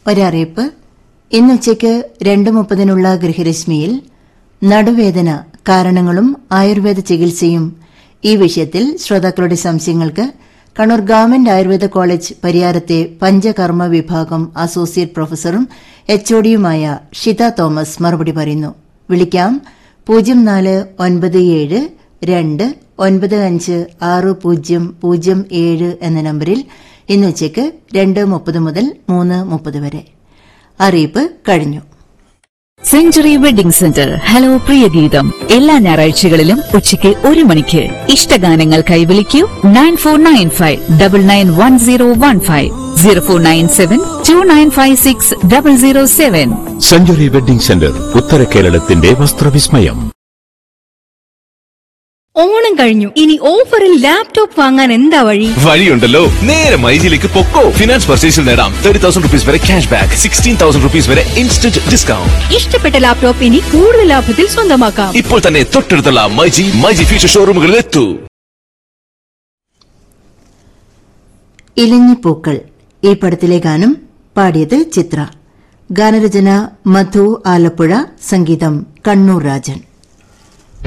ഒരറിയിപ്പ് ഇന്ന് ഉച്ചയ്ക്ക് രണ്ട് മുപ്പതിനുള്ള ഗൃഹരശ്മിയിൽ നടുവേദന കാരണങ്ങളും ആയുർവേദ ചികിത്സയും ഈ വിഷയത്തിൽ ശ്രോതാക്കളുടെ സംശയങ്ങൾക്ക് കണ്ണൂർ ഗവൺമെന്റ് ആയുർവേദ കോളേജ് പരിയാരത്തെ പഞ്ചകർമ്മ വിഭാഗം അസോസിയേറ്റ് പ്രൊഫസറും എച്ച്ഒഡിയുമായ ഷിത തോമസ് മറുപടി പറയുന്നു വിളിക്കാം പൂജ്യം നാല് ഒൻപത് ഏഴ് രണ്ട് ഒൻപത് അഞ്ച് ആറ് പൂജ്യം പൂജ്യം ഏഴ് എന്ന നമ്പരിൽ ഇന്ന് ഉച്ചയ്ക്ക് രണ്ട് മുപ്പത് മുതൽ മൂന്ന് മുപ്പത് വരെ അറിയിപ്പ് കഴിഞ്ഞു century wedding centre hello Priyageetham എല്ലാ ഞായറാഴ്ചകളിലും ഉച്ചയ്ക്ക് ഒരു മണിക്ക് ഇഷ്ടഗാനങ്ങൾ കൈവിളിക്കൂ nine four nine five double nine one zero one five zero four nine seven two nine five six double zero seven century wedding centre ഉത്തര കേരളത്തിന്റെ വസ്ത്രവിസ്മയം ഓണം കഴിഞ്ഞു ഇനി ഓഫറിൽ ലാപ്ടോപ്പ് വാങ്ങാൻ എന്താ വഴി വഴിയുണ്ടല്ലോ നേരെ മൈജിയിലേക്ക് പൊക്കോ ഫിനാൻസ് പർച്ചേസിൽ നേടാം തേർട്ടി തൗസൻഡ് റുപ്പീസ് വരെ cash back sixteen thousand rupees വരെ ഇൻസ്റ്റന്റ് ഡിസ്കൗണ്ട് ഇഷ്ടപ്പെട്ട ലാപ്ടോപ്പ് ഇനി കൂടുതൽ ലാഭത്തിൽ സ്വന്തമാക്കാം ഇപ്പോൾ തന്നെ തൊട്ടടുത്തുള്ള മൈജി മൈജി ഫ്യൂച്ചർ ഷോറൂമുകളിൽ എത്തൂ ഇലഞ്ഞിപ്പൂക്കൾ ഈ പടത്തിലെ ഗാനം പാടിയത് ചിത്ര ഗാനരചന മധു ആലപ്പുഴ സംഗീതം കണ്ണൂർ രാജൻ